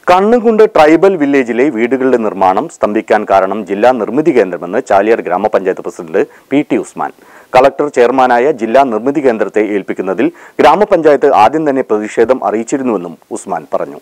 കണ്ണുകുണ്ട് tribal വില്ലേജിലെ വീടുകളുടെ നിർമ്മാണം സ്തംഭിക്കാൻ കാരണം ജില്ലാ നിർമ്മിതി കേന്ദ്രമെന്ന് ചാലിയാർ ഗ്രാമപഞ്ചായത്ത് president P T Usman collector ചെയർമാനായ ജില്ലാ നിർമ്മിതി കേന്ദ്രത്തെ ഏൽപ്പിക്കുന്നതിൽ ഗ്രാമപഞ്ചായത്ത് ആദ്യം തന്നെ പ്രതിഷേധം അറിയിച്ചിരുന്നുവെന്നും ഉസ്മാൻ പറഞ്ഞു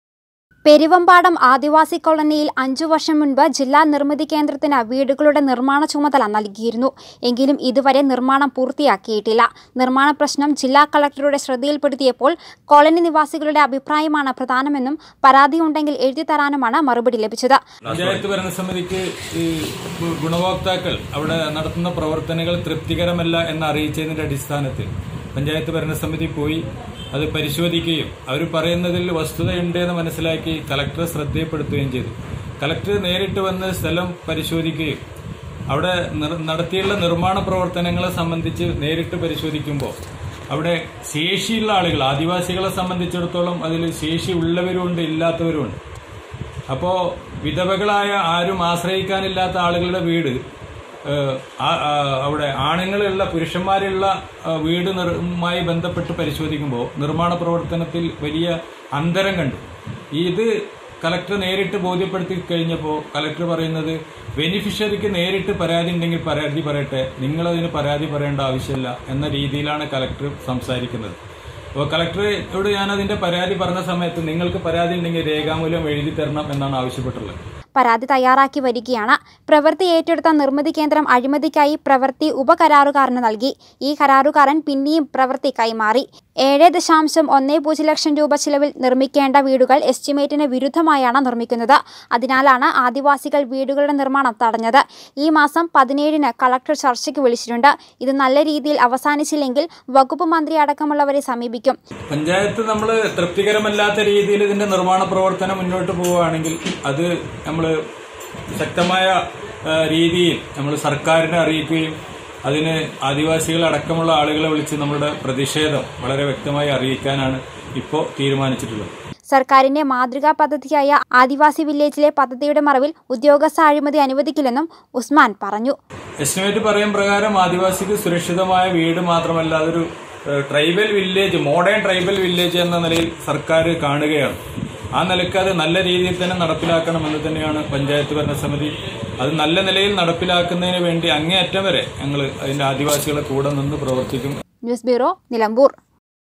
പെരുവമ്പാടം ആദിവാസി കോളനിയിൽ അഞ്ചു വർഷം മുൻപ് ജില്ലാ നിർമ്മിതി കേന്ദ്രത്തിന് വീടുകളുടെ നിർമ്മാണ ചുമതല നൽകിയിരുന്നു എങ്കിലും ഇതുവരെ നിർമ്മാണം പൂർത്തിയാക്കിയിട്ടില്ല നിർമ്മാണ പ്രശ്നം ജില്ലാ കളക്ടറുടെ ശ്രദ്ധയിൽപ്പെടുത്തിയപ്പോൾ കോളനി നിവാസികളുടെ അഭിപ്രായമാണ് പ്രധാനമെന്നും പരാതിയുണ്ടെങ്കിൽ എഴുതി തരാനുമാണ് മറുപടി ലഭിച്ചത് പഞ്ചായത്ത് ഭരണസമിതിക്ക് ഈ ഗു- ഗുണഭോക്താക്കൾ അവിടെ നടത്തുന്ന പ്രവർത്തനങ്ങൾ തൃപ്തികരമല്ല എന്ന് അറിയിച്ചതിന്റെ അടിസ്ഥാനത്തിൽ പഞ്ചായത്ത് ഭരണസമിതി പോയി അത് പരിശോധിക്കുകയും അവർ പറയുന്നതിൽ വസ്തുതയുണ്ട് എന്ന് മനസ്സിലാക്കി കലക്ടറെ ശ്രദ്ധയപ്പെടുത്തുകയും ചെയ്തു കലക്ടർ നേരിട്ട് വന്ന് സ്ഥലം പരിശോധിക്കുകയും അവിടെ നിർ- നടത്തിയുള്ള നിർമ്മാണ പ്രവർത്തനങ്ങളെ സംബന്ധിച്ച് നേരിട്ട് പരിശോധിക്കുമ്പോൾ അവിടെ ശേഷിയുള്ള ആളുകൾ ആദിവാസികളെ സംബന്ധിച്ചിടത്തോളം അതിൽ ശേഷി ഉള്ളവരുമുണ്ട് ഇല്ലാത്തവരുമുണ്ട് അപ്പോ വിധവകളായ ആരും ആശ്രയിക്കാനില്ലാത്ത ആളുകളുടെ വീട് ഏഹ്, ആ- ആ, അവിടെ ആണുങ്ങളുള്ള പുരുഷന്മാരുള്ള ആ, വീട് നിർമ്മായി ബന്ധപ്പെട്ട് പരിശോധിക്കുമ്പോൾ നിർമ്മാണ പ്രവർത്തനത്തിൽ വലിയ അന്തരം കണ്ടു ഇത് കലക്ടർ നേരിട്ട് ബോധ്യപ്പെടുത്തി കഴിഞ്ഞപ്പോൾ കലക്ടർ പറയുന്നത് ബെനിഫിഷ്യറിക്ക് നേരിട്ട് പരാതി ഉണ്ടെങ്കിൽ പരാതി പറയട്ടെ നിങ്ങളതിന് പരാതി പറയേണ്ട ആവശ്യമില്ല എന്ന രീതിയിലാണ് കലക്ടർ സംസാരിക്കുന്നത് അപ്പോൾ കളക്ടറോട് ഞാൻ അതിന്റെ പരാതി പറഞ്ഞ സമയത്ത് നിങ്ങൾക്ക് പരാതി ഉണ്ടെങ്കിൽ രേഖാമൂലം എഴുതി തരണം എന്നാണ് ആവശ്യപ്പെട്ടുള്ളത് പരാതി തയ്യാറാക്കി വരികയാണ് പ്രവൃത്തി ഏറ്റെടുത്ത നിർമ്മിതി കേന്ദ്രം അഴിമതിക്കായി പ്രവൃത്തി ഉപകരാറുകാരന് നൽകി ഈ കരാറുകാരൻ പിന്നെയും പ്രവൃത്തി കൈമാറി ഏഴ് ദശാംശം ഒന്നേ പൂജ്യം ലക്ഷം രൂപ ചിലവിൽ നിർമ്മിക്കേണ്ട വീടുകൾ എസ്റ്റിമേറ്റിന് വിരുദ്ധമായാണ് നിർമ്മിക്കുന്നത് അതിനാലാണ് ആദിവാസികൾ വീടുകളുടെ നിർമ്മാണം തടഞ്ഞത് ഈ മാസം പതിനേഴിന് കളക്ടർ ചർച്ചയ്ക്ക് വിളിച്ചിട്ടുണ്ട് ഇത് നല്ല രീതിയിൽ അവസാനിച്ചില്ലെങ്കിൽ വകുപ്പ് മന്ത്രി അടക്കമുള്ളവരെ സമീപിക്കും പഞ്ചായത്ത് നമ്മൾ തൃപ്തികരമല്ലാത്ത രീതിയിൽ ഇതിന്റെ നിർമ്മാണ പ്രവർത്തനം മുന്നോട്ട് പോവുകയാണെങ്കിൽ അത് നമ്മൾ ശക്തമായ ആ, രീതിയിൽ നമ്മൾ സർക്കാരിനെ അറിയിക്കുകയും അതിന് ആദിവാസികൾ അടക്കമുള്ള ആളുകളെ വിളിച്ച് നമ്മളുടെ പ്രതിഷേധം വളരെ വ്യക്തമായി അറിയിക്കാനാണ് ഇപ്പോൾ തീരുമാനിച്ചിട്ടുള്ളത് സർക്കാരിന്റെ മാതൃകാ പദ്ധതിയായ ആദിവാസി വില്ലേജിലെ പദ്ധതിയുടെ മറവിൽ ഉദ്യോഗസ്ഥ അഴിമതി അനുവദിക്കില്ലെന്നും ഉസ്മാൻ പറഞ്ഞു എസ്റ്റിമേറ്റ് പറയും പ്രകാരം ആദിവാസിക്ക് സുരക്ഷിതമായ വീട് മാത്രമല്ല അതൊരു uh, tribal village modern tribal village എന്ന നിലയിൽ സർക്കാർ കാണുകയാണ് ആ നിലയ്ക്ക് അത് നല്ല രീതിയിൽ തന്നെ നടപ്പിലാക്കണമെന്ന് തന്നെയാണ് പഞ്ചായത്ത് ഭരണസമിതി അത് നല്ല നിലയിൽ നടപ്പിലാക്കുന്നതിന് വേണ്ടി അങ്ങേയറ്റം വരെ ഞങ്ങൾ അതിന്റെ ആദിവാസികളെ കൂടെ നിന്ന് പ്രവർത്തിക്കും ന്യൂസ് ബ്യൂറോ നിലമ്പൂർ